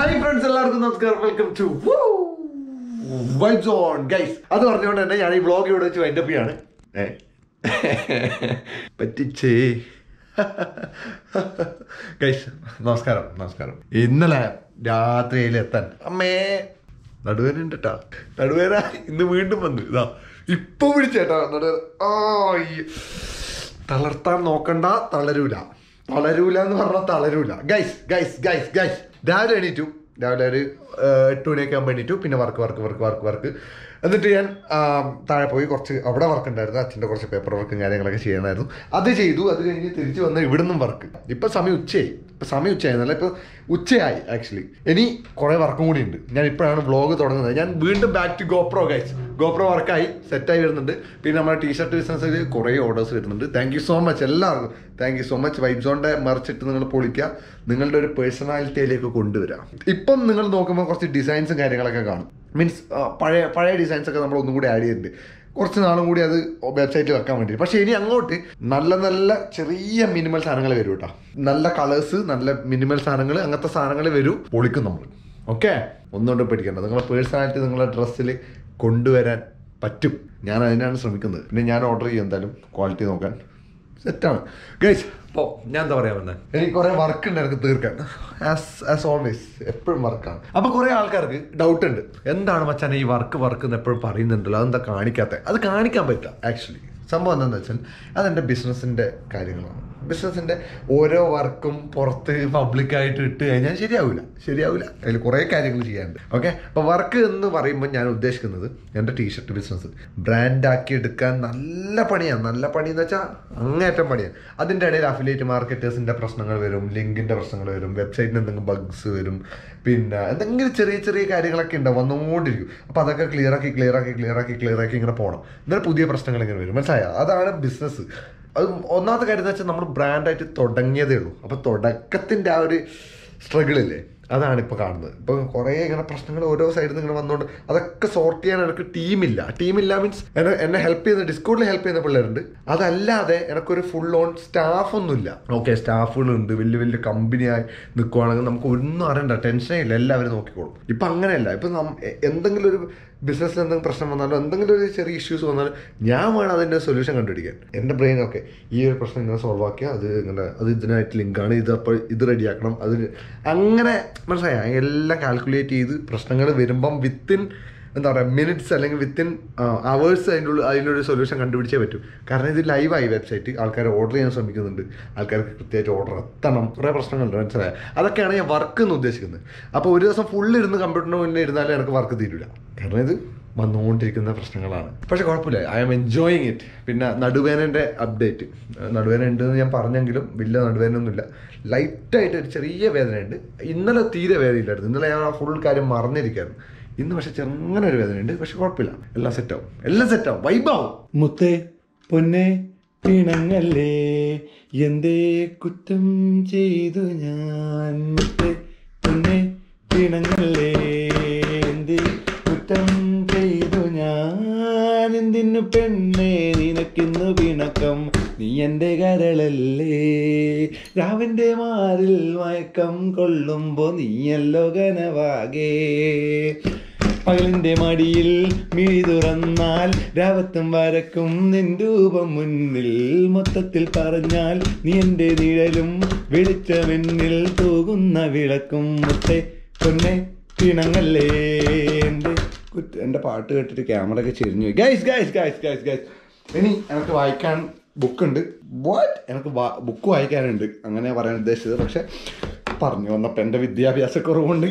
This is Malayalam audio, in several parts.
ഹായ് ഫ്രണ്ട്സ് എല്ലാവർക്കും നമസ്കാരം welcome to Vibezone guys അത് പറഞ്ഞുകൊണ്ട് തന്നെ ഞാൻ ഈ വ്ളോഗ് ഇവിടെ വെച്ച് വൈൻഡപ്പ് ചെയ്യാണ് ഏ പറ്റിച്ചേ ഗൈസ് നമസ്കാരം നമസ്കാരം ഇന്നലെ രാത്രിയിൽ എത്താൻ അമ്മേ നടുവേന ഉണ്ട് കേട്ടാ നടുവേന ഇന്ന് വീണ്ടും വന്നു ഇതാ ഇപ്പൊ വിളിച്ചേട്ടാ നടുവേന ആ ഈ തളർത്താൻ നോക്കണ്ട തളരൂല തളരൂല എന്ന് പറഞ്ഞാൽ തളരൂല ഗൈസ് ഗൈസ് ഗൈസ് ഗൈസ് രാവിലെ എണീറ്റു രാവിലെ ഒരു ഏഹ്, എട്ട് മണിയൊക്കെ ആകുമ്പോൾ എണീറ്റു പിന്നെ work work work work work എന്നിട്ട് ഞാൻ ആ, താഴെ പോയി കുറച്ച് അവിടെ വർക്ക് ഉണ്ടായിരുന്നു അച്ഛൻ്റെ കുറച്ച് പേപ്പർ വർക്കും കാര്യങ്ങളൊക്കെ ചെയ്യണമായിരുന്നു അത് ചെയ്തു അത് കഴിഞ്ഞ് തിരിച്ച് വന്ന് ഇവിടുന്നും വർക്ക് ഇപ്പം സമയം ഉച്ചയായി ഇപ്പം സമയം ഉച്ചയായി എന്നല്ല ഇപ്പോൾ ഉച്ചയായി ആക്ച്വലി ഇനി കുറേ വർക്കും കൂടി ഉണ്ട് ഞാൻ ഇപ്പോഴാണ് വ്ളോഗ് തുടങ്ങുന്നത് ഞാൻ വീണ്ടും back to GoPro guys GoPro വർക്കായി സെറ്റായി വരുന്നുണ്ട് പിന്നെ നമ്മുടെ ടീഷർട്ട് ബിസിനസ്സിൽ കുറേ ഓർഡേഴ്സ് വരുന്നുണ്ട് താങ്ക് യു സോ മച്ച് എല്ലാവർക്കും താങ്ക് യു സോ മച്ച് വൈബ്സോണിൻ്റെ മറിച്ചിട്ട് നിങ്ങൾ പൊളിക്കുക നിങ്ങളുടെ ഒരു പേഴ്സണാലിറ്റിയിലേക്ക് കൊണ്ടുവരാം ഇപ്പം നിങ്ങൾ നോക്കുമ്പോൾ കുറച്ച് ഡിസൈൻസും കാര്യങ്ങളൊക്കെ കാണും മീൻസ് പഴയ പഴയ ഡിസൈൻസ് ഒക്കെ നമ്മൾ ഒന്നും കൂടി ആഡ് ചെയ്തിട്ടുണ്ട് കുറച്ച് നാളും കൂടി അത് വെബ്സൈറ്റിൽ വെക്കാൻ വേണ്ടി പക്ഷേ ഇനി അങ്ങോട്ട് നല്ല നല്ല ചെറിയ മിനിമൽ സാധനങ്ങൾ വരും കേട്ടോ നല്ല കളേഴ്സ് നല്ല മിനിമൽ സാധനങ്ങൾ അങ്ങനത്തെ സാധനങ്ങൾ വരും പൊളിക്കും നമ്മൾ ഓക്കെ ഒന്നുകൊണ്ടും പേടിക്കേണ്ട നിങ്ങളുടെ പേഴ്സണാലിറ്റി നിങ്ങളുടെ ഡ്രസ്സിൽ കൊണ്ടുവരാൻ പറ്റും ഞാൻ അതിനാണ് ശ്രമിക്കുന്നത് പിന്നെ ഞാൻ ഓർഡർ ചെയ്യും എന്തായാലും ക്വാളിറ്റി നോക്കാൻ സെറ്റാണ് ഗൈസ് അപ്പോൾ ഞാൻ എന്താ പറയാ വന്നത് എനിക്ക് കുറേ വർക്ക് ഉണ്ട് എനിക്ക് തീർക്കാൻ ആസ് ആസ് ഓൾവേസ് എപ്പോഴും വർക്കാണ് അപ്പോൾ കുറേ ആൾക്കാർക്ക് ഡൗട്ട് ഉണ്ട് എന്താണ് മച്ചാൻ ഈ വർക്ക് വർക്ക് എന്ന് എപ്പോഴും പറയുന്നുണ്ടല്ലോ അതെന്താ കാണിക്കാത്ത അത് കാണിക്കാൻ പറ്റില്ല ആക്ച്വലി സംഭവം എന്താണെന്ന് വെച്ചാൽ അതെൻ്റെ ബിസിനസ്സിൻ്റെ കാര്യങ്ങളാണ് ബിസിനസ്സിൻ്റെ ഓരോ വർക്കും പുറത്ത് പബ്ലിക്കായിട്ട് ഇട്ട് കഴിഞ്ഞാൽ ശരിയാവില്ല ശരിയാവില്ല അതിൽ കുറേ കാര്യങ്ങൾ ചെയ്യാനുണ്ട് ഓക്കെ അപ്പോൾ വർക്ക് എന്ന് പറയുമ്പോൾ ഞാൻ ഉദ്ദേശിക്കുന്നത് എൻ്റെ ടീഷർട്ട് ബിസിനസ് ബ്രാൻഡാക്കി എടുക്കാൻ നല്ല പണിയാണ് നല്ല പണി എന്ന് വെച്ചാൽ അങ്ങേറ്റം പണിയാണ് അതിൻ്റെ ഇടയിൽ അഫിലിയേറ്റ് മാർക്കറ്റേഴ്സിൻ്റെ പ്രശ്നങ്ങൾ വരും ലിങ്കിൻ്റെ പ്രശ്നങ്ങൾ വരും വെബ്സൈറ്റിന് എന്തെങ്കിലും ബഗ്സ് വരും പിന്നെ എന്തെങ്കിലും ചെറിയ ചെറിയ കാര്യങ്ങളൊക്കെ ഉണ്ടാവും വന്നുകൊണ്ടിരിക്കും അപ്പോൾ അതൊക്കെ ക്ലിയർ ആക്കി ക്ലിയർ ആക്കി ക്ലിയർ ആക്കി ക്ലിയർ ആക്കി ഇങ്ങനെ പോകണം എന്നിട്ട് പുതിയ പ്രശ്നങ്ങൾ ഇങ്ങനെ വരും മനസ്സിലായോ അതാണ് ബിസിനസ് അത് ഒന്നാമത്തെ കാര്യം എന്ന് വെച്ചാൽ നമ്മൾ ബ്രാൻഡായിട്ട് തുടങ്ങിയതേ ഉള്ളൂ അപ്പോൾ തുടക്കത്തിൻ്റെ ആ ഒരു സ്ട്രഗിൾ ഇല്ലേ അതാണ് ഇപ്പോൾ കാണുന്നത് ഇപ്പോൾ കുറേ ഇങ്ങനെ പ്രശ്നങ്ങൾ ഓരോ സൈഡിൽ നിന്ന് ഇങ്ങനെ വന്നുകൊണ്ട് അതൊക്കെ സോർട്ട് ചെയ്യാൻ എനിക്ക് ടീമില്ല ടീമില്ല മീൻസ് എന്നെ എന്നെ ഹെൽപ്പ് ചെയ്യുന്ന ഡിസ്കൗണ്ടിൽ ഹെൽപ്പ് ചെയ്യുന്ന പിള്ളേരുണ്ട് അതല്ലാതെ എനിക്കൊരു ഫുൾ ഓൺ സ്റ്റാഫ് ഒന്നുമില്ല ഓക്കെ സ്റ്റാഫുകളുണ്ട് വലിയ വലിയ കമ്പനിയായി നിൽക്കുവാണെങ്കിൽ നമുക്ക് ഒന്നും അറിയണ്ട ടെൻഷനേ ഇല്ല എല്ലാവരും നോക്കിക്കോളും ഇപ്പം അങ്ങനെയല്ല ഇപ്പം നം എ- എന്തെങ്കിലും ഒരു ബിസിനസ്സിൽ എന്തെങ്കിലും പ്രശ്നം വന്നാലോ എന്തെങ്കിലും ഒരു ചെറിയ ഇഷ്യൂസ് വന്നാലും ഞാൻ വേണം അതിൻ്റെ സൊല്യൂഷൻ കണ്ടുപിടിക്കാൻ എൻ്റെ ബ്രെയിൻ ഒക്കെ ഈ ഒരു പ്രശ്നം ഇങ്ങനെ സോൾവ് ആക്കിയാൽ അത് ഇങ്ങനെ അത് ഇതിനായിട്ട് ലിങ്കാണ് ഇത് അപ്പോൾ ഇത് റെഡിയാക്കണം അത് അങ്ങനെ മനസ്സിലായ എല്ലാം കാൽക്കുലേറ്റ് ചെയ്ത് പ്രശ്നങ്ങൾ വരുമ്പം വിത്തിൻ എന്താ പറയുക മിനിറ്റ്സ് അല്ലെങ്കിൽ വിത്തിൻ അവേഴ്സ് അതിൻ്റെ ഉള്ളിൽ അതിനൊരു സൊല്യൂഷൻ കണ്ടുപിടിച്ചേ പറ്റും കാരണം ഇത് ലൈവായി വെബ്സൈറ്റ് ആൾക്കാർ ഓർഡർ ചെയ്യാൻ ശ്രമിക്കുന്നുണ്ട് ആൾക്കാർക്ക് കൃത്യമായിട്ട് ഓർഡർ എത്തണം കുറേ പ്രശ്നങ്ങളുണ്ട് മനസ്സിലായ അതൊക്കെയാണ് ഞാൻ വർക്ക് എന്ന് ഉദ്ദേശിക്കുന്നത് അപ്പോൾ ഒരു ദിവസം ഫുള്ള് ഇരുന്ന് കമ്പ്യൂട്ടറിന് മുന്നേ ഇരുന്നാലും എനിക്ക് വർക്ക് തീരില്ല കാരണം ഇത് വന്നുകൊണ്ടിരിക്കുന്ന പ്രശ്നങ്ങളാണ് പക്ഷെ കുഴപ്പമില്ല ഐ ആം എൻജോയിങ് ഇറ്റ് പിന്നെ നടുവേനൻ്റെ അപ്ഡേറ്റ് നടുവേന ഉണ്ടെന്ന് ഞാൻ പറഞ്ഞെങ്കിലും വലിയ നടുവേനൊന്നുമില്ല ലൈറ്റായിട്ട് ഒരു ചെറിയ വേദനയുണ്ട് ഇന്നലെ തീരെ വേദനയില്ലായിരുന്നു ഇന്നലെ ഞാൻ ആ ഫുൾ കാര്യം മറന്നിരിക്കായിരുന്നു ഇന്ന് പക്ഷെ ചെറുങ്ങനെ ഒരു വേദനയുണ്ട് പക്ഷെ കുഴപ്പമില്ല എല്ലാം സെറ്റാവും എല്ലാം സെറ്റാവും വൈബാവും മുത്തേ പൊന്നെ പിണങ്ങല്ലേ എന്തേ കുറ്റം ചെയ്തു ഞാൻ മുത്തേ പൊന്നെ പിണങ്ങല്ലേ എന്തേ കുറ്റം ചെയ്തു ഞാൻ എന്തിനു പെണ്ണേ നിനക്കിന്നു പിണക്കം നീ എൻ്റെ കരളല്ലേ രാവിൻ്റെ മാറിൽ മയക്കം കൊള്ളുമ്പോ നീയല്ലോ കനവാകേ പകലിന്റെ മടിയിൽ മിഴി തുറന്നാൽ രാവത്തും വരക്കും നിൻ രൂപം മുന്നിൽ മൊത്തത്തിൽ പറഞ്ഞാൽ നീ എൻ്റെ നിഴലും വെളിച്ചമെന്നിൽ തൂകുന്ന വിളക്കും മുത്തേ പൊന്നെ പിണങ്ങല്ലേ എൻ്റെ കുറ്റ എൻ്റെ പാട്ട് കേട്ടിട്ട് ക്യാമറ ഒക്കെ ചെരിഞ്ഞു പോയി guys guys guys guys guys ഇനി എനിക്ക് വായിക്കാൻ ബുക്കുണ്ട് വാട്ട് എനിക്ക് ബുക്ക് വായിക്കാനുണ്ട് അങ്ങനെ പറയാൻ ഉദ്ദേശിച്ചത് പക്ഷെ പറഞ്ഞു വന്നപ്പോൾ എൻ്റെ വിദ്യാഭ്യാസക്കുറവുകൊണ്ട്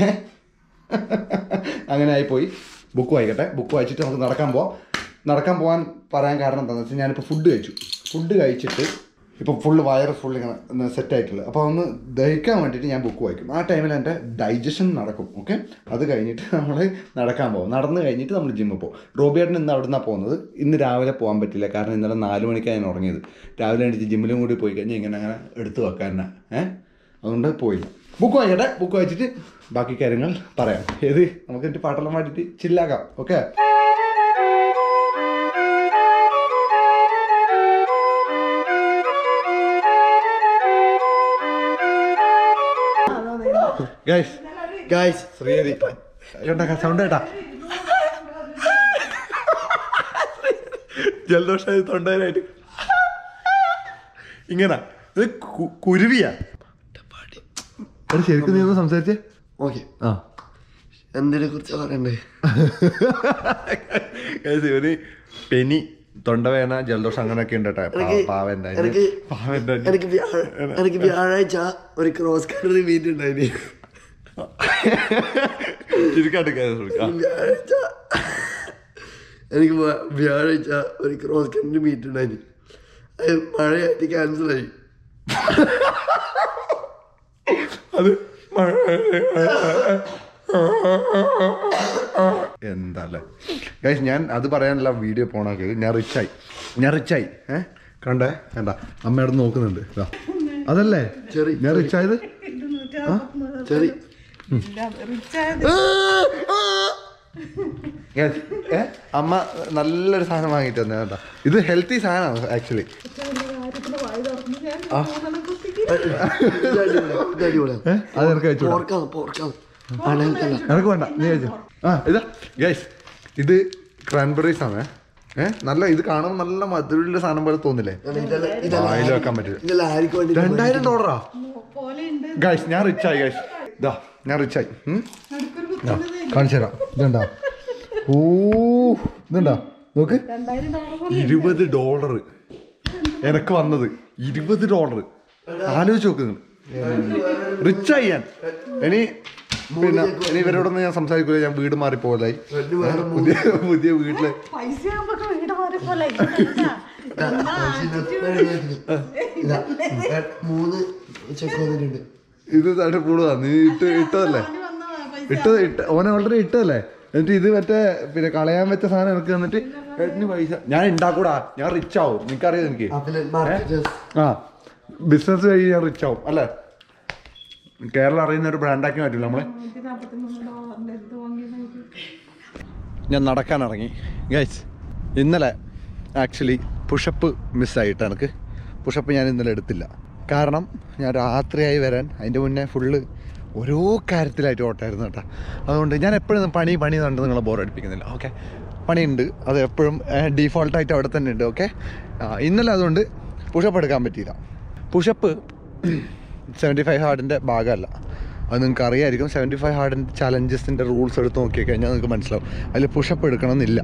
അങ്ങനെ ആയിപ്പോയി ബുക്ക് വായിക്കട്ടെ ബുക്ക് വായിച്ചിട്ട് നമുക്ക് നടക്കാൻ പോവാം നടക്കാൻ പോകാൻ പറയാൻ കാരണം എന്താണെന്ന് വെച്ചാൽ ഞാനിപ്പോൾ ഫുഡ് കഴിച്ചു ഫുഡ് കഴിച്ചിട്ട് ഇപ്പോൾ ഫുള്ള് വയറ് ഫുൾ ഇങ്ങനെ സെറ്റ് ആയിട്ടുള്ളത് അപ്പോൾ ഒന്ന് ദഹിക്കാൻ വേണ്ടിയിട്ട് ഞാൻ ബുക്ക് വായിക്കും ആ ടൈമിൽ എൻ്റെ ഡൈജഷൻ നടക്കും ഓക്കെ അത് കഴിഞ്ഞിട്ട് നമ്മൾ നടക്കാൻ പോകും നടന്ന് കഴിഞ്ഞിട്ട് നമ്മൾ ജിമ്മിൽ പോകും റോബിയേട്ടൻ ഇന്ന് അവിടെ നിന്നാണ് പോകുന്നത് ഇന്ന് രാവിലെ പോകാൻ പറ്റില്ല കാരണം ഇന്നലെ നാല് മണിക്കാണ് ഞാൻ ഉറങ്ങിയത് രാവിലെ എണീറ്റ് ജിമ്മിലും കൂടി പോയി കഴിഞ്ഞാൽ ഇങ്ങനെ അങ്ങനെ എടുത്ത് വെക്കാൻ ഏഹ് അതുകൊണ്ട് പോയില്ല ബുക്ക് വായിക്കട്ടെ ബുക്ക് വായിച്ചിട്ട് ബാക്കി കാര്യങ്ങൾ പറയാം ഏത് നമുക്ക് എന്നിട്ട് പാട്ടെല്ലാം പാടിയിട്ട് ചില്ലാക്കാം ഓക്കെ ഗൈസ് ഗായ്സ് ശ്രീഹരി ഉണ്ടാക്കാം സൗണ്ട് കേട്ടാ ജലദോഷം തൊണ്ടയിലായിട്ട് ഇങ്ങനെ ഇത് കു- കുരുവിയാ എടാ, ശരിക്കും നീ ഒന്ന് സംസാരിച്ചേ ഓക്കെ ആ എന്തിനെ കുറിച്ച് പറയണ്ടേ Guys, ഇവന് പെനി തൊണ്ടവേദന ജലദോഷം അങ്ങനെയൊക്കെ ഉണ്ട് കേട്ടോ എനിക്ക് പാവന്റെ എനിക്ക് പാവന്റെ എനിക്ക് വ്യാഴ- എനിക്ക് വ്യാഴാഴ്ച ഒരു ക്രോസ് കൺട്രി മീറ്റ് ഉണ്ടായിന് ചുരുക്കാട്ട് കേൾക്കാം വ്യാഴാഴ്ച എനിക്ക് വ്യ- വ്യാഴാഴ്ച ഒരു ക്രോസ് കൺട്രി മീറ്റ് ഉണ്ടായിന് അത് മഴയായിട്ട് ക്യാൻസൽ ആയി അത് എന്താല്ലേ ഗൈസ് ഞാൻ അത് പറയാനല്ല വീഡിയോ പോണാക്കിയത് ഞാൻ റിച്ചായി ഞാൻ റിച്ചായി ഏ കണ്ടേ കണ്ട അമ്മയുടെ നോക്കുന്നുണ്ട് ഇതാ അതല്ലേ ചെറി ഞാൻ റിച്ചായത് ചെറി Guys, ഏ അമ്മ നല്ലൊരു സാധനം വാങ്ങിട്ട് തന്നെ കേട്ടോ ഇത് ഹെൽത്തി സാധനമാണ് ആക്ച്വലി അടിപൊളിയാണ് ഏ അത് എനിക്ക് അയച്ചു പോർക്കാണ് പോർക്കാണ് അനൽക്കല്ല എനക്ക് വേണ്ട നീ കഴിച്ചോ ആ ഇതാ ഗൈസ് ഇത് ക്രാൻബെറീസ് ആണ് ഏ നല്ല ഇത് കാണുമ്പോൾ നല്ല മധുരമുള്ള സാധനം പോലെ തോന്നില്ലേ വായിൽ വെക്കാൻ പറ്റില്ല ഇതെല്ലാം ആർക്ക് വേണ്ടി രണ്ടായിരം ഡോളറാ പോലെയുണ്ട് ഗൈസ് ഞാൻ റിച്ച് ആയി ഗൈസ് ഇതാ ഞാൻ റിച്ച് ആയി ഉം. ദാ, കാണിച്ചു തരാം ഇതുണ്ടാ ഓ ഇതുണ്ടാ നോക്ക് രണ്ടായിരം ഡോളർ ഇരുപത് ഡോളർ എനക്ക് വന്നത് ഇരുപത് ഡോളർ ആലോചിച്ച് നോക്ക് റിച്ച് ആയി ഞാൻ ഇനി പിന്നെ ഇനി ഇവരോടൊന്നും ഞാൻ സംസാരിക്കൂല ഞാൻ വീട് മാറി പോലായി പുതിയ പുതിയ വീട്ടില് പൈസ ആകുമ്പോ വീട് മാറി പോലെ മൂന്ന് ചെക്ക് വന്നിട്ടുണ്ട് ഇത് തട്ട് കൂടുതലാ നീ ഇട്ട് ഇട്ടതല്ലേ ഇട്ടത് ഇട്ട ഓനെ ഓൾറെഡി ഇട്ടതല്ലേ എന്നിട്ട് ഇത് മറ്റേ പിന്നെ കളയാൻ വെച്ച സാധനം എനിക്ക് തന്നിട്ട് ഏട്ടന് പൈസ ഞാൻ ഉണ്ടാക്കൂടാ ഞാൻ റിച്ച് ആവും നിനക്കറിയാം എനിക്ക് അഫിലറ്റ് മാർക്കറ്റേഴ്സ് ആ ബിസിനസ് വഴി ഞാൻ റിച്ച് ആവും അല്ലേ കേരളം അറിയുന്ന ഒരു ബ്രാൻഡാക്കി മാറ്റില്ല നമ്മളെ നാൽപ്പത്തിമൂന്ന് ഡോളറിന്റെ ഇത് വാങ്ങിയത് ഞാൻ നടക്കാൻ ഇറങ്ങി ഗൈസ് ഇന്നലെ ആക്ച്വലി പുഷപ്പ് മിസ്സായിട്ട് എനിക്ക് പുഷപ്പ് ഞാൻ ഇന്നലെ എടുത്തില്ല കാരണം ഞാൻ രാത്രിയായി വരാൻ അതിൻ്റെ മുന്നേ ഫുള്ള് ഓരോ കാര്യത്തിലായിട്ട് ഓട്ടായിരുന്നു കേട്ടോ അതുകൊണ്ട് ഞാൻ എപ്പോഴും പണി പണി കണ്ട് നിങ്ങളെ ബോർ അടിപ്പിക്കുന്നില്ല ഓക്കെ പണിയുണ്ട് അത് എപ്പോഴും ഡീഫോൾട്ടായിട്ട് അവിടെ തന്നെ ഉണ്ട് ഓക്കെ ഇന്നലെ അതുകൊണ്ട് പുഷപ്പ് എടുക്കാൻ പറ്റിയില്ല പുഷപ്പ് സെവൻറ്റി ഫൈവ് ഹാർഡിൻ്റെ ഭാഗമല്ല അത് നിങ്ങൾക്ക് അറിയായിരിക്കും സെവൻറ്റി ഫൈവ് ഹാർഡിൻ്റെ ചലഞ്ചസിൻ്റെ റൂൾസ് എടുത്ത് നോക്കി കഴിഞ്ഞാൽ നിങ്ങൾക്ക് മനസ്സിലാവും അതിൽ പുഷപ്പ് എടുക്കണമെന്നില്ല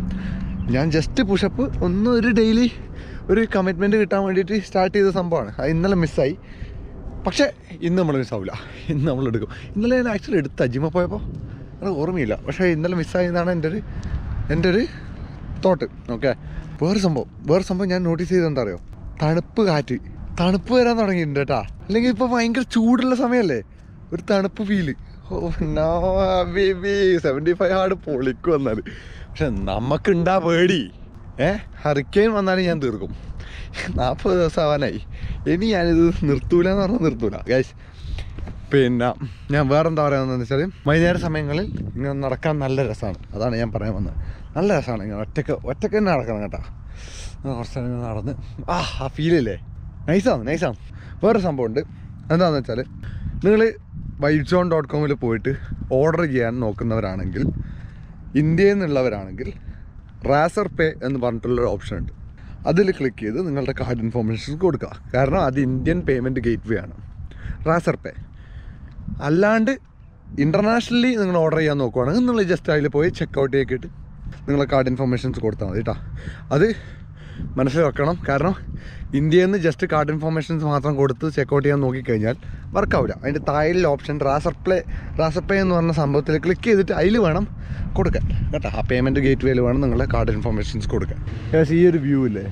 ഞാൻ ജസ്റ്റ് പുഷപ്പ് ഒന്ന് ഒരു ഡെയിലി ഒരു കമ്മിറ്റ്മെൻറ്റ് കിട്ടാൻ വേണ്ടിയിട്ട് സ്റ്റാർട്ട് ചെയ്ത സംഭവമാണ് അത് ഇന്നലെ മിസ്സായി പക്ഷേ ഇന്ന് നമ്മൾ മിസ്സാവില്ല ഇന്ന് നമ്മൾ എടുക്കും ഇന്നലെ ഞാൻ ആക്ച്വലി എടുത്ത ജിമ്മ പോയപ്പോൾ അത് ഓർമ്മയില്ല പക്ഷേ ഇന്നലെ മിസ്സായതാണ് എൻ്റെ ഒരു എൻ്റെ ഒരു തോട്ട് ഓക്കെ വേറെ സംഭവം വേറെ സംഭവം ഞാൻ നോട്ടീസ് ചെയ്തത് എന്താ അറിയോ തണുപ്പ് കാറ്റ് തണുപ്പ് വരാൻ തുടങ്ങിയിട്ടുണ്ട് കേട്ടാ അല്ലെങ്കിൽ ഇപ്പോൾ ഭയങ്കര ചൂടുള്ള സമയമല്ലേ ഒരു തണുപ്പ് feel oh no baby seventy five hard പൊളിക്ക് വന്നാൽ പക്ഷെ നമുക്കുണ്ടാ പേടി ഏ ഹറിക്കെയിൻ വന്നാലും ഞാൻ തീർക്കും നാൽപ്പത് ദിവസം ആവാനായി ഇനി ഞാനിത് നിർത്തൂല എന്ന് പറഞ്ഞാൽ നിർത്തൂല ഗൈസ് പിന്നെ ഞാൻ വേറെ എന്താ പറയാന്ന് വെച്ചാൽ വൈകുന്നേര സമയങ്ങളിൽ ഇങ്ങനെ നടക്കാൻ നല്ല രസമാണ് അതാണ് ഞാൻ പറയാൻ വന്നത് നല്ല രസമാണ് ഇങ്ങനെ ഒറ്റക്ക് ഒറ്റക്ക് തന്നെ നടക്കണം കേട്ടോ ഇങ്ങനെ കുറച്ച് നേരം ഇങ്ങനെ നടന്ന് ആ ആ ഫീലില്ലേ നൈസാണ് നൈസാണ് വേറെ സംഭവമുണ്ട് എന്താണെന്ന് വെച്ചാൽ നിങ്ങൾ വൈറ്റ് സോൺ ഡോട്ട് കോമിൽ പോയിട്ട് ഓർഡർ ചെയ്യാൻ നോക്കുന്നവരാണെങ്കിൽ ഇന്ത്യയിൽ നിന്നുള്ളവരാണെങ്കിൽ റാസർ പേ എന്ന് പറഞ്ഞിട്ടുള്ളൊരു ഓപ്ഷൻ ഉണ്ട് അതിൽ ക്ലിക്ക് ചെയ്ത് നിങ്ങളുടെ കാർഡ് ഇൻഫോർമേഷൻസ് കൊടുക്കുക കാരണം അത് ഇന്ത്യൻ പേയ്മെൻറ്റ് ഗേറ്റ് വേ ആണ് റാസർ പേ അല്ലാണ്ട് ഇൻ്റർനാഷണലി നിങ്ങൾ ഓർഡർ ചെയ്യാൻ നോക്കുവാണെങ്കിൽ നിങ്ങൾ ജസ്റ്റ് അതിൽ പോയി ചെക്കൗട്ട് ചെയ്തിട്ട് നിങ്ങളെ കാർഡ് ഇൻഫോർമേഷൻസ് കൊടുത്താൽ മതി കേട്ടോ അത് മനസ്സിൽ വെക്കണം കാരണം ഇന്ത്യയിൽ നിന്ന് ജസ്റ്റ് കാർഡ് ഇൻഫോർമേഷൻസ് മാത്രം കൊടുത്ത് ചെക്കൗട്ട് ചെയ്യാൻ നോക്കിക്കഴിഞ്ഞാൽ വർക്കാവില്ല അതിൻ്റെ താഴെ option Razorpay Razorpay എന്ന് പറഞ്ഞ സംഭവത്തിൽ ക്ലിക്ക് ചെയ്തിട്ട് അതിൽ വേണം കൊടുക്കാൻ കേട്ടോ ആ പേയ്മെൻറ്റ് ഗേറ്റ് വേയിൽ വേണം നിങ്ങളെ കാർഡ് ഇൻഫോർമേഷൻസ് കൊടുക്കാൻ ഏകദേശം ഈ ഒരു വ്യൂ ഇല്ലേ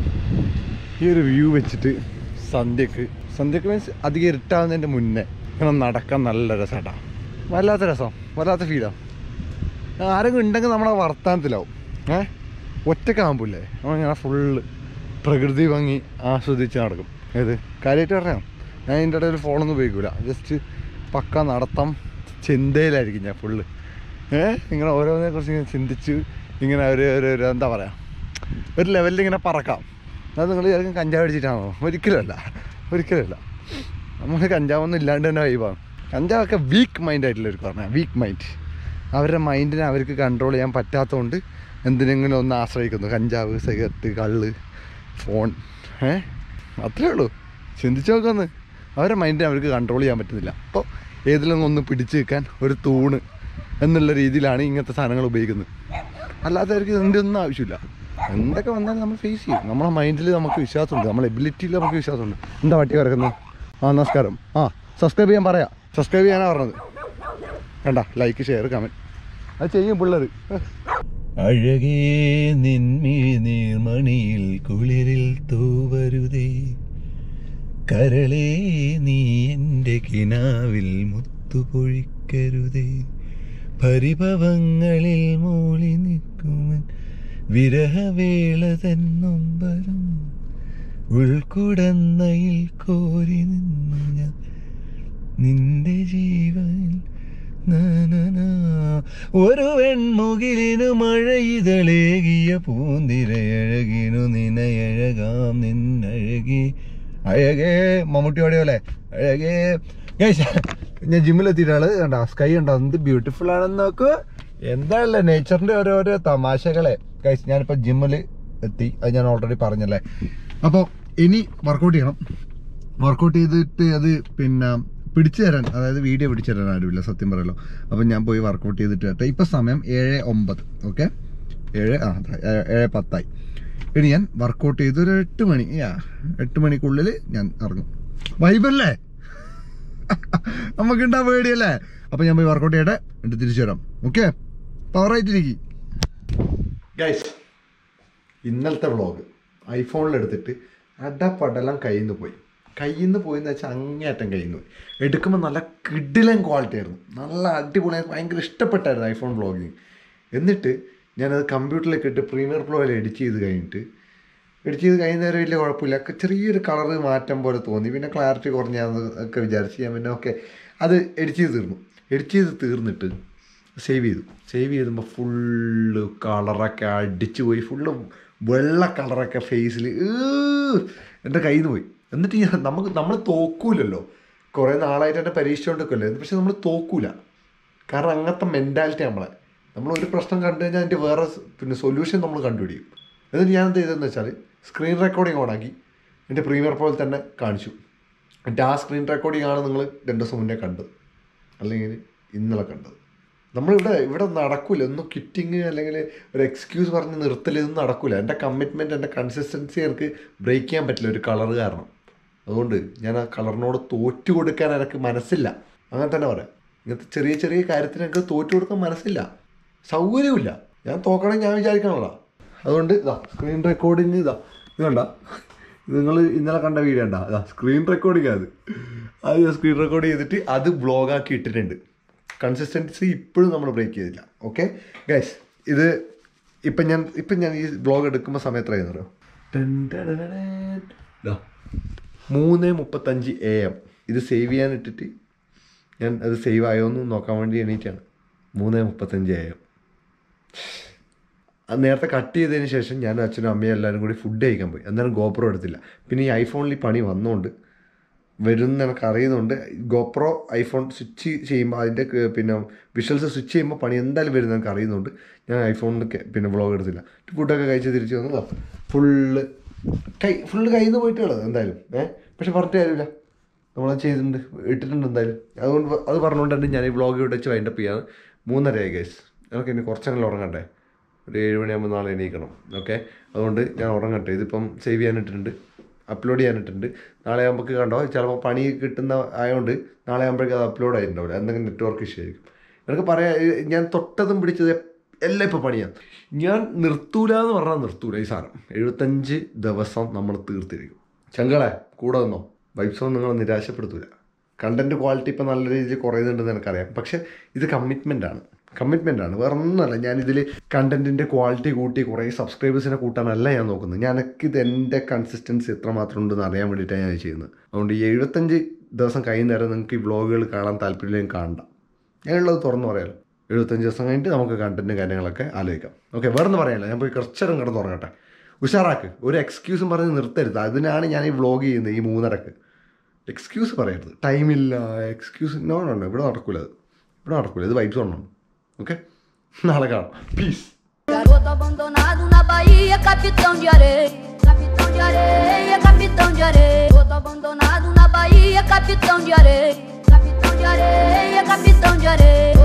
ഈ ഒരു വ്യൂ വെച്ചിട്ട് സന്ധ്യക്ക് സന്ധ്യക്ക് മീൻസ് അധികം ഇരുട്ടാവുന്നതിൻ്റെ മുന്നേ ഇങ്ങനെ നടക്കാൻ നല്ല രസമാട്ടാ വല്ലാത്ത രസം വല്ലാത്ത ഫീലാണ് ആരെങ്കിലും ഉണ്ടെങ്കിൽ നമ്മളെ വർത്താനത്തിലാവും ഏ ഒറ്റക്കാകുമ്പില്ലേ നമ്മളിങ്ങനെ ഫുള്ള് പ്രകൃതി ഭംഗി ആസ്വദിച്ച് നടക്കും ഏത് കാര്യമായിട്ട് പറയാം ഞാൻ ഇതിൻ്റെ ഇടയിൽ ഫോണൊന്നും ഉപയോഗിക്കില്ല ജസ്റ്റ് പക്ക നടത്തം ചിന്തയിലായിരിക്കും ഞാൻ ഫുള്ള് ഏ ഇങ്ങനെ ഓരോന്നിനെ കുറിച്ച് ഇങ്ങനെ ചിന്തിച്ച് ഇങ്ങനെ ഒരു ഒരു ഒരു എന്താ പറയുക ഒരു ലെവലിൽ ഇങ്ങനെ പറക്കാം അത് നിങ്ങൾ ചിലപ്പോൾ കഞ്ചാവ് അടിച്ചിട്ടാണോ ഒരിക്കലുമല്ല ഒരിക്കലുമല്ല നമ്മൾ കഞ്ചാവൊന്നും ഇല്ലാണ്ട് തന്നെ വൈബാണ് കഞ്ചാവൊക്കെ വീക്ക് മൈൻഡ് ആയിട്ടുള്ളവർക്ക് പറഞ്ഞാൽ വീക്ക് മൈൻഡ് അവരുടെ മൈൻഡിനെ അവർക്ക് കൺട്രോൾ ചെയ്യാൻ പറ്റാത്തതുകൊണ്ട് എന്തിനെങ്കിലും ഒന്ന് ആശ്രയിക്കുന്നു കഞ്ചാവ് സിഗരറ്റ് കള്ള് ഫോൺ ഏ അത്രേ ഉള്ളൂ ചിന്തിച്ചു നോക്കൊന്ന് അവരുടെ മൈൻഡിനെ അവർക്ക് കൺട്രോൾ ചെയ്യാൻ പറ്റുന്നില്ല അപ്പോൾ ഏതിലൊന്നും ഒന്ന് പിടിച്ചു നിൽക്കാൻ ഒരു തൂണ് എന്നുള്ള രീതിയിലാണ് ഇങ്ങനത്തെ സാധനങ്ങൾ ഉപയോഗിക്കുന്നത് അല്ലാത്തവർക്ക് ഇതിൻ്റെ ഒന്നും ആവശ്യമില്ല എന്തൊക്കെ വന്നാലും നമ്മൾ ഫേസ് ചെയ്യും നമ്മളെ മൈൻഡിൽ നമുക്ക് വിശ്വാസമുണ്ട് നമ്മളെ എബിലിറ്റിയിൽ നമുക്ക് വിശ്വാസമുണ്ട് എന്താ വട്ടി കിടക്കുന്നത് ആ നമസ്കാരം ആ സബ്സ്ക്രൈബ് ചെയ്യാൻ പറയാം സബ്സ്ക്രൈബ് ചെയ്യാനാണ് പറഞ്ഞത് വേണ്ട ലൈക്ക് ഷെയർ കമൻറ്റ് അത് ചെയ്യും പിള്ളേർ അഴകേ നിന്മിഴി നീർമണിയിൽ കുളിരിൽ തൂവരുതേ കരളേ നീ എൻ്റെ കിനാവിൽ മുത്തുപൊഴിക്കരുതേ പരിഭവങ്ങളിൽ മൂളി നിൽക്കുമൻ വിരഹവേള തന്നൊമ്പരം ഉൾക്കുടന്നയിൽ കോരി നിന്നു ഞാൻ നിന്റെ ജീവനിൽ നനനാ. ഒരു വെൺമുകിലിനു മഴയിതളേകിയ പൂന്തിരയഴകിനു നിനയഴകാം നിന്നഴകി അഴകേ മമ്മൂട്ടി ഓടിയോലെ അഴകേ ഗൈസ് ഞാൻ ജിമ്മിലെത്തിയിട്ടാള് കണ്ട സ്കൈ ഉണ്ടോ എന്ത് ബ്യൂട്ടിഫുൾ ആണെന്ന് നോക്കൂ എന്താണല്ലേ നേച്ചറിന്റെ ഓരോരോ തമാശകളെ ഗൈസ് ഞാനിപ്പോ ജിമ്മിൽ എത്തി അത് ഞാൻ ഓൾറെഡി പറഞ്ഞല്ലേ അപ്പോൾ ഇനി വർക്കൗട്ട് ചെയ്യണം വർക്കൗട്ട് ചെയ്തിട്ട് അത് പിന്നെ പിടിച്ചു തരാൻ അതായത് വീഡിയോ പിടിച്ചു തരാൻ ആരുമില്ല സത്യം പറയല്ലോ അപ്പം ഞാൻ പോയി വർക്കൗട്ട് ചെയ്തിട്ട് വരട്ടെ ഇപ്പം സമയം ഏഴ് ഒമ്പത് ഓക്കെ ഏഴ് ആ അതാ, ഏ- ഏഴ് പത്തായി ഇനി ഞാൻ വർക്കൗട്ട് ചെയ്ത് ഒരു എട്ട് മണി യാ എട്ട് മണിക്കുള്ളിൽ ഞാൻ ഇറങ്ങും വൈബല്ലേ നമുക്കുണ്ടാ പേടിയല്ലേ അപ്പം ഞാൻ പോയി വർക്കൗട്ട് ചെയ്യട്ടെ എന്നിട്ട് തിരിച്ചു വരാം ഓക്കെ പവറായിട്ടിരിക്കും ഗൈസ് ഇന്നലത്തെ വ്ളോഗ് ഐഫോണിലെടുത്തിട്ട് അടപ്പടലം കയ്യിൽ നിന്ന് പോയി കയ്യിൽ നിന്ന് പോയി എന്ന് വെച്ചാൽ അങ്ങേയറ്റം കയ്യിൽ നിന്ന് പോയി എടുക്കുമ്പോൾ നല്ല കിഡിലൻ ക്വാളിറ്റി ആയിരുന്നു നല്ല അടിപൊളിയായി ഭയങ്കര ഇഷ്ടപ്പെട്ടായിരുന്നു ഐഫോൺ വ്ളോഗിങ് എന്നിട്ട് ഞാനത് കമ്പ്യൂട്ടറിലേക്ക് ഇട്ട് പ്രീമിയർ പ്രോയിൽ എഡിറ്റ് ചെയ്ത് കഴിഞ്ഞിട്ട് എഡിറ്റ് ചെയ്ത് കഴിയുന്നേരം വലിയ കുഴപ്പമില്ല ഒക്കെ ചെറിയൊരു കളറ് മാറ്റം പോലെ തോന്നി പിന്നെ ക്ലാരിറ്റി കുറഞ്ഞാന്ന് ഒക്കെ വിചാരിച്ച് ഞാൻ പിന്നെ ഓക്കെ അത് എഡിറ്റ് ചെയ്ത് തീർന്നു എഡിറ്റ് ചെയ്ത് തീർന്നിട്ട് സേവ് ചെയ്തു സേവ് ചെയ്തുമ്പോൾ ഫുള്ള് കളറൊക്കെ അടിച്ചു പോയി ഫുള്ള് വെള്ള കളറൊക്കെ ഫേസിൽ എൻ്റെ കയ്യിൽ നിന്ന് പോയി എന്നിട്ട് ഞാൻ നമുക്ക് നമ്മൾ തോക്കൂലല്ലോ കുറേ നാളായിട്ട് എന്നെ പരീക്ഷിച്ചുകൊണ്ടിരിക്കുമല്ലോ പക്ഷെ നമ്മൾ തോക്കൂല കാരണം അങ്ങനത്തെ മെൻറ്റാലിറ്റി നമ്മളെ നമ്മൾ ഒരു പ്രശ്നം കണ്ടു കഴിഞ്ഞാൽ അതിൻ്റെ വേറെ സ് പിന്നെ സൊല്യൂഷൻ നമ്മൾ കണ്ടുപിടിക്കും എന്നിട്ട് ഞാൻ എന്ത് ചെയ്തതെന്ന് വെച്ചാൽ സ്ക്രീൻ റെക്കോർഡിംഗ് ഓണാക്കി എൻ്റെ പ്രീമിയർ പോലെ തന്നെ കാണിച്ചു എന്നിട്ട് ആ സ്ക്രീൻ റെക്കോർഡിംഗ് ആണ് നിങ്ങൾ രണ്ട് ദിവസം മുന്നേ കണ്ടത് അല്ലെങ്കിൽ ഇന്നലെ കണ്ടത് നമ്മളിവിടെ ഇവിടെ നടക്കൂല ഒന്നും കിറ്റിങ് അല്ലെങ്കിൽ ഒരു എക്സ്ക്യൂസ് പറഞ്ഞ് നിർത്തൽ ഇതൊന്നും നടക്കൂല എൻ്റെ കമ്മിറ്റ്മെൻറ്റ് എൻ്റെ കൺസിസ്റ്റൻസി എനിക്ക് ബ്രേക്ക് ചെയ്യാൻ പറ്റില്ല ഒരു കളർ കാരണം അതുകൊണ്ട് ഞാൻ ആ കളറിനോട് തോറ്റു കൊടുക്കാൻ എനിക്ക് മനസ്സില്ല അങ്ങനെ തന്നെ പറയാം ഇങ്ങനത്തെ ചെറിയ ചെറിയ കാര്യത്തിന് എനിക്ക് തോറ്റു കൊടുക്കാൻ മനസ്സില്ല സൗകര്യമില്ല ഞാൻ തോക്കണം ഞാൻ വിചാരിക്കണല്ലോ അതുകൊണ്ട് ഇതാ സ്ക്രീൻ റെക്കോർഡിങ് ഇതാ ഇത് കണ്ട നിങ്ങൾ ഇന്നലെ കണ്ട വീഡിയോ ഉണ്ടാ ഇതാ സ്ക്രീൻ റെക്കോർഡിങ് അത് അത് ഞാൻ സ്ക്രീൻ റെക്കോർഡ് ചെയ്തിട്ട് അത് ബ്ലോഗാക്കി ഇട്ടിട്ടുണ്ട് കൺസിസ്റ്റൻസി ഇപ്പോഴും നമ്മൾ ബ്രേക്ക് ചെയ്തില്ല ഓക്കെ ഗൈസ് ഇത് ഇപ്പം ഞാൻ ഇപ്പം ഞാൻ ഈ ബ്ലോഗ് എടുക്കുമ്പോൾ സമയത്ത് അറിയോ മൂന്ന് മുപ്പത്തഞ്ച് എ എം ഇത് സേവ് ചെയ്യാൻ ഇട്ടിട്ട് ഞാൻ അത് സേവ് ആയോ എന്ന് നോക്കാൻ വേണ്ടി എണീറ്റാണ് മൂന്ന് മുപ്പത്തഞ്ച് എ എം അത് നേരത്തെ കട്ട് ചെയ്തതിന് ശേഷം ഞാനും അച്ഛനും അമ്മയും എല്ലാവരും കൂടി ഫുഡ് കഴിക്കാൻ പോയി എന്നാലും ഗോപ്രോ എടുത്തില്ല പിന്നെ ഈ ഐഫോണിൽ ഈ പണി വന്നുകൊണ്ട് വരുമെന്ന് എനിക്ക് അറിയുന്നുണ്ട് ഗോപ്രോ ഐഫോൺ സ്വിച്ച് ചെയ്യുമ്പോൾ അതിൻ്റെ ക- പിന്നെ വിഷ്വൽസ് സ്വിച്ച് ചെയ്യുമ്പോൾ പണി എന്തായാലും വരുന്നത് എനിക്ക് അറിയുന്നുണ്ട് ഞാൻ ഐഫോണിൽ ക- പിന്നെ വ്ളോഗ് എടുത്തില്ല ഫുഡൊക്കെ കഴിച്ച് തിരിച്ച് വന്നതാ ഫുള്ള് കൈ ഫുള്ള് കയ്യിൽ നിന്ന് പോയിട്ടുള്ളത് എന്തായാലും ഏഹ് പക്ഷെ പറഞ്ഞിട്ട് കാര്യമില്ല നമ്മളത് ചെയ്തിട്ടുണ്ട് ഇട്ടിട്ടുണ്ട് എന്തായാലും അതുകൊണ്ട് അത് പറഞ്ഞുകൊണ്ട് തന്നെ ഞാൻ ഈ വ്ളോഗ് ഇവിടെ വെച്ച് വൈൻഡപ്പ് ചെയ്യാണ് മൂന്നരയായി ഗൈസ് നമുക്ക് ഇനി കുറച്ചെങ്കിലും ഉറങ്ങണ്ടേ ഒരു ഏഴ് മണിയാകുമ്പോൾ നാളെ എണീക്കണം ഓക്കെ അതുകൊണ്ട് ഞാൻ ഉറങ്ങട്ടെ ഇതിപ്പം സേവ് ചെയ്യാനിട്ടുണ്ട് അപ്ലോഡ് ചെയ്യാനിട്ടുണ്ട് നാളെ ആകുമ്പോൾ കണ്ടോ ചിലപ്പോൾ പണി കിട്ടുന്ന ആയതുകൊണ്ട് നാളെ ആകുമ്പോഴേക്കും അത് അപ്ലോഡ് ആയിട്ടുണ്ടാവില്ല എന്തെങ്കിലും നെറ്റ്വർക്ക് ഇഷ്യൂ ആയിരിക്കും എനിക്ക് പറയാം ഈ ഞാൻ തൊട്ടതും പിടിച്ചത് എല്ലാം ഇപ്പോൾ പണിയാണ് ഞാൻ നിർത്തൂല എന്ന് പറഞ്ഞാൽ നിർത്തൂല ഈ സാധനം എഴുപത്തഞ്ച് ദിവസം നമ്മൾ തീർത്തിരിക്കും ചങ്കളെ കൂടെ നിന്നോ വൈബ്സൊന്നും നിങ്ങളെ നിരാശപ്പെടുത്തൂല കണ്ടന്റ് ക്വാളിറ്റി ഇപ്പോൾ നല്ല രീതിയിൽ കുറയുന്നുണ്ടെന്ന് എനിക്കറിയാം പക്ഷെ ഇത് കമ്മിറ്റ്മെൻ്റ് ആണ് കമ്മിറ്റ്മെൻ്റ് ആണ് വേറെ ഒന്നുമല്ല ഞാനിതിൽ കണ്ടന്റിൻ്റെ ക്വാളിറ്റി കൂട്ടി കുറേ സബ്സ്ക്രൈബേഴ്സിനെ കൂട്ടാനല്ല ഞാൻ നോക്കുന്നത് ഞാനൊക്കിത് എൻ്റെ കൺസിസ്റ്റൻസി എത്രമാത്രം ഉണ്ടെന്ന് അറിയാൻ വേണ്ടിയിട്ടാണ് ഞാൻ ഇത് ചെയ്യുന്നത് അതുകൊണ്ട് ഈ എഴുപത്തഞ്ച് ദിവസം കഴിയുന്നേരം നിങ്ങൾക്ക് ഈ വ്ളോഗുകൾ കാണാൻ താല്പര്യമില്ലെങ്കിൽ കാണണ്ട ഞാനുള്ളത് തുറന്നു പറയാലോ എഴുപത്തഞ്ച് ദിവസം കഴിഞ്ഞിട്ട് നമുക്ക് കണ്ടന്റും കാര്യങ്ങളൊക്കെ ആലോചിക്കാം ഓക്കെ വേറെ ഒന്നും പറയാനില്ല ഞാൻ പോയി കുറച്ചേരം കിടന്ന് ഉറങ്ങട്ടെ ഉഷാറാക്ക് ഒരു എക്സ്ക്യൂസും പറഞ്ഞ് നിർത്തരുത് അതിനാണ് ഞാൻ ഈ വ്ളോഗ് ചെയ്യുന്നത് ഈ മൂന്നരക്ക് എക്സ്ക്യൂസ് പറയരുത് ടൈമില്ല എക്സ്ക്യൂസ് നോ നോ നോ ഇവിടെ നടക്കൂല അത് ഇവിടെ നടക്കൂല ഇത് വൈബ്സ് ഉണ്ടോ ഓക്കെ നാളെ കാണാം peace Garoto abandonado na Bahia, capitão de areia. Capitão de areia, capitão de areia. Garoto abandonado na Bahia, capitão de areia. Capitão de areia, capitão de areia.